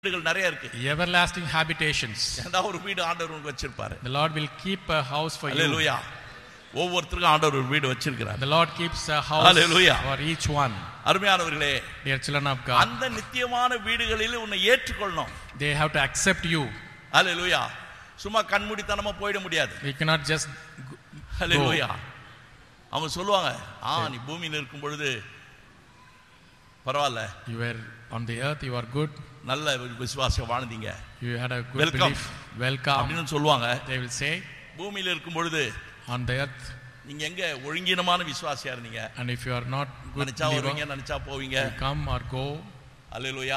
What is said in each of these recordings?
வீடுகள் நிறைய இருக்கு everlasting habitations. ஏதாவது ஒரு வீடு ஆண்டவர் உங்களுக்கு வச்சிருப்பாரு The Lord will keep a house for you. அல்லேலூயா ஒவ்வொருத்தருக்கும் ஆண்டவர் ஒரு வீடு வச்சிருக்கிறார் The Lord keeps a house Hallelujah. for each one. அருமையானவர்களே Dear children of God, அந்த நித்தியமான வீடுகளில் உன்னை ஏற்றுக்கொள்ளணும் they have to accept you. அல்லேலூயா சும்மா கண்மூடித்தனமா போயிட முடியாது We cannot just go. அல்லேலூயா அவங்க சொல்லுவாங்க ஆ நீ பூமியில் இருக்கும் பொழுது பரவாயில்ல You were on the earth, you are good, நல்ல விசுவாசம் வாழ்ந்தீங்க you had a good Welcome. belief, welcome. அப்படின்னு சொல்லுவாங்க They will say, பூமியில் இருக்கும் பொழுது on the earth, நீங்க எங்க ஒழுங்கீனமான விசுவாசியா இருந்தீங்க and if you are not good நினைச்சா வருவீங்க believer, நினைச்சா போவீங்க you come or go, அல்லேலூயா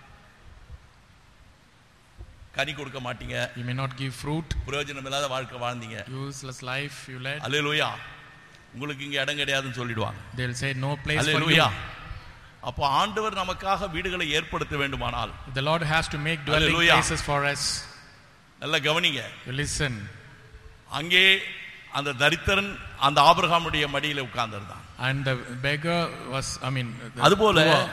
கனி கொடுக்க மாட்டீங்க you may not give fruit, பிரயோஜனம் இல்லாத வாழ்க்கை வாழ்ந்தீங்க useless life you led. அல்லேலூயா உங்களுக்கு இங்க இடம் கிடையாதுன்னு சொல்லிடுவாங்க They will say, no place for you. அல்லேலூயா அப்போ ஆண்டவர் நமக்காக வீடுகளை ஏற்படுத்த வேண்டுமானால் The Lord has to make dwelling Hallelujah. places for us. நல்ல கவனிங்க You listen. அங்கே அந்த தரித்திரன் அந்த ஆபிரகாமுடைய மடியில உட்கார்ந்திருந்தான் And the beggar was, I mean, the, அதுபோல poor,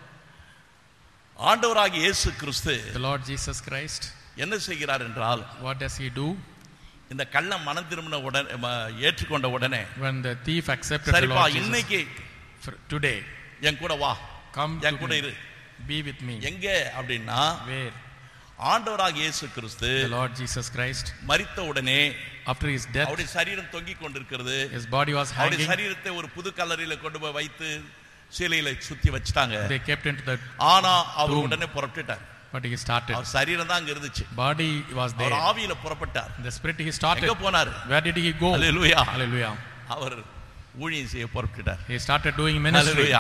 ஆண்டவராகிய இயேசு கிறிஸ்து the Lord Jesus Christ, என்ன செய்கிறார் என்றால் what does he do? இந்த கள்ளம் மனம் திரும்பின உடனே ம- ஏற்றுக்கொண்ட உடனே When the thief accepted the சரிப்பா Lord Jesus, இன்னைக்கு for today, என் கூட வா come என் to கூட me, இரு be with me. எங்க அப்படின்னா Where? ஆண்டவராகிய இயேசு கிறிஸ்து The Lord Jesus Christ, மரித்த உடனே after his death, அவருடைய சரீரம் தொங்கிக் கொண்டிருக்கிறது his body was அவருடைய hanging. சரீரத்தை ஒரு புது கல்லறையில கொண்டு போய் வைத்து சிலையில சுத்தி வச்சுட்டாங்க They kept into the, ஆனா அவர் Tomb. உடனே புறப்பட்டுட்டார் but he started. அவர் சரீரம் தான் அங்க இருந்துச்சு Body was அவர் there. ஆவியில புறப்பட்டார் The spirit he started. எங்க போனாரு Where did he go? Hallelujah Hallelujah. அவர் ஊழியம் செய்ய புறப்பட்டுட்டார் He started doing ministry. அல்லேலூயா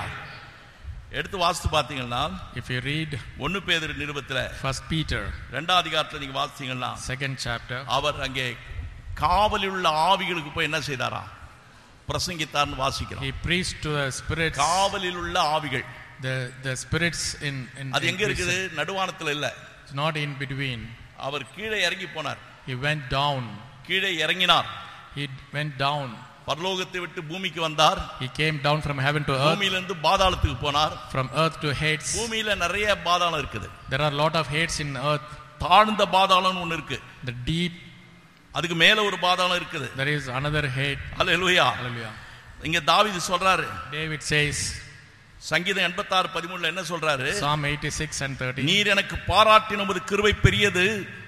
எடுத்து வாசித்து பாத்தீங்கன்னா If you read ஒன்னு பேதர் நிருபத்துல First Peter, ரெண்டாம் அதிகாரத்துல நீங்க வாசித்தீங்கன்னா second chapter, அவர் அங்கே காவலில் உள்ள ஆவிகளுக்கு போய் என்ன செய்தாராம் பிரசங்கித்தார்னு வாசிக்கிறோம் he preached to the spirits, காவலில் உள்ள ஆவிகள் the the spirits in in, அது in எங்க இருக்குது prison. நடுவானத்துல இல்ல It's not in between. அவர் கீழே இறங்கி போனார் He went down. கீழே இறங்கினார் He went down. பரலோகத்தை விட்டு பூமிக்கு வந்தார் He came down from heaven to earth, பூமியிலிருந்து பாதாளத்துக்கு போனார் from earth to Hades. பூமியில நிறைய பாதாளம் இருக்குது There are a lot of Hades in earth. தாழ்ந்த பாதாளம்னு ஒண்ணு இருக்கு The deep, அதுக்கு மேல ஒரு பாதாளம் இருக்குது there is another Hade. Hallelujah Hallelujah. இங்க தாவீது சொல்றாரு David says, சங்கீதம் எண்பத்தாறு பதிமூணுல என்ன சொல்றாரு Psalm 86 and 30. நீர் எனக்கு பாராட்டினமது கிருபை பெரியது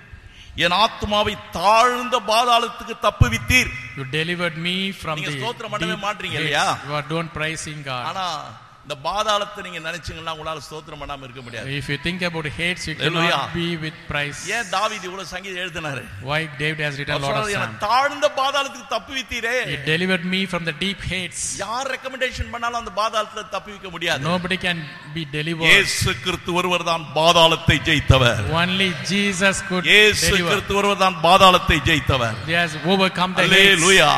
என் ஆத்மாவை தாழ்ந்த பாதாளத்துக்கு தப்புவித்தீர் You delivered me from நீங்க the ஸ்தோத்திரம் பண்ணவே deep மாட்டீங்க Hades. இல்லையா? You are doing praising God. ஆனா இந்த பாதாளத்தை நீங்க நினைச்சீங்கன்னா உங்களால ஸ்தோத்திரம் பண்ணாம இருக்க முடியாது If you think about Hades, you Hallelujah. cannot be with praise. ஏன் தாவீது இவ்வளவு சங்கீதம் எழுதினாரு Why David has written a our lot of சொல்றாரு, Psalms. "என்னை தாழ்ந்த பாதாளத்துக்கு தப்புவித்தீரே He delivered me from the deep Hades. யார் ரெக்கமெண்டேஷன் பண்ணாலும் அந்த பாதாளத்துல தப்புவிக்க முடியாது Nobody can be delivered. இயேசு கிறிஸ்து ஒருவர் தான் பாதாளத்தை ஜெயித்தவர் Only Jesus could இயேசு deliver. கிறிஸ்து ஒருவர் தான் பாதாளத்தை ஜெயித்தவர் He has overcome the Hades. அல்லேலூயா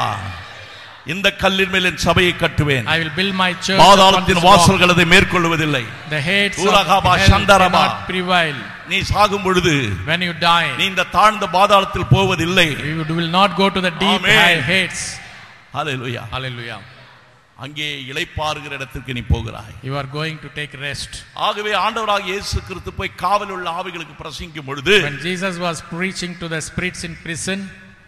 இந்த கல்லின் மேல் என் சபையை கட்டுவேன் I will build my church upon பாதாளத்தின் this rock. வாசல்கள் அதை மேற்கொள்வதில்லை The Hades of ஊரகாபா, hell சந்தரபா. cannot prevail. நீ சாகும் பொழுது When you die, நீ இந்த தாழ்ந்த பாதாளத்தில் போவதில்லை you will not go to the deep Amen. high Hades. Hallelujah Hallelujah. அங்கே இளைப்பாறுகிற இடத்திற்கு நீ போகிறாய் You are going to take rest. ஆகவே ஆண்டவராக இயேசு கிறிஸ்து போய் காவல் உள்ள ஆவிகளுக்கு பிரசங்கிக்கும் பொழுது When Jesus was preaching to the spirits in prison,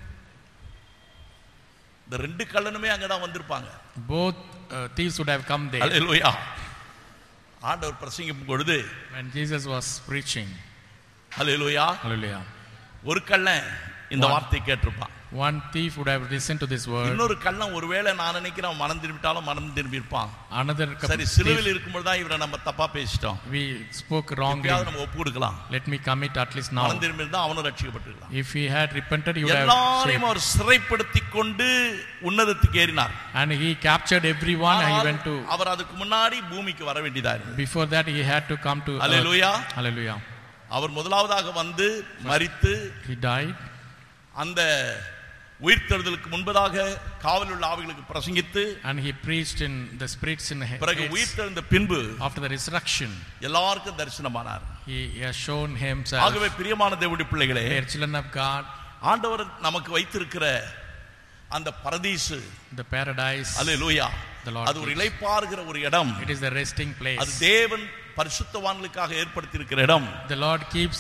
இந்த ரெண்டு கள்ளனுமே அங்கதான் வந்திருப்பாங்க both uh, thieves would have come there. ஹalleluya ஆண்டவர் பிரசங்கிக்கும் பொழுது When Jesus was preaching, hallelujah hallelujah, ஒரு கள்ளன் இந்த One. வார்த்தை கேட்டிருப்பான் one thief would have listened to this word. இன்னொரு கள்ளன் ஒருவேளை நான் நினைக்கிறேன் அவன் மனம் திரும்பிட்டாலும் மனம் திரும்பி இருப்பான் Another cup- சரி thief, சிலுவையில் இருக்கும்போது தான் இவரை நம்ம தப்பா பேசிட்டோம் we spoke wrongly. எப்பயாவது நம்ம ஒப்பு கொடுக்கலாம் Let me commit at least now. மனம் திரும்பி இருந்தா அவனும் ரட்சிக்கப்பட்டிருக்கலாம் If he had repented, he would have எல்லாரையும் saved. அவர் சிறைப்படுத்தி கொண்டு உன்னதத்துக்கு ஏறினார் And he captured everyone and he ஆனால் went to. அவர் அதுக்கு முன்னாடி பூமிக்கு வர வேண்டியதா இருந்தது Before that, he had to come to. earth. Hallelujah Hallelujah. அவர் முதலாவதாக வந்து மரித்து He died. அந்த உயிர்த்தெழுதலுக்கு முன்பதாக காவல் உள்ள ஆவிகளுக்கு பிரசங்கித்து And he preached in the spirits in he- பிறகு Hades. உயிர்த்தெழுந்த பின்பு After the resurrection, எல்லாருக்கும் தரிசனமானார் he has shown himself. ஆகவே பிரியமான தேவனுடைய பிள்ளைகளே Dear children of God, ஆண்டவர் நமக்கு வைத்திருக்கிற அந்த பரதீசு the paradise, hallelujah The Lord அது ஒரு gives. இளைப்பாறுகிற ஒரு இடம் it is the resting அது place. தேவன் பரிசுத்தவான்களுக்காக ஏற்படுத்தியிருக்கிற இடம் The Lord keeps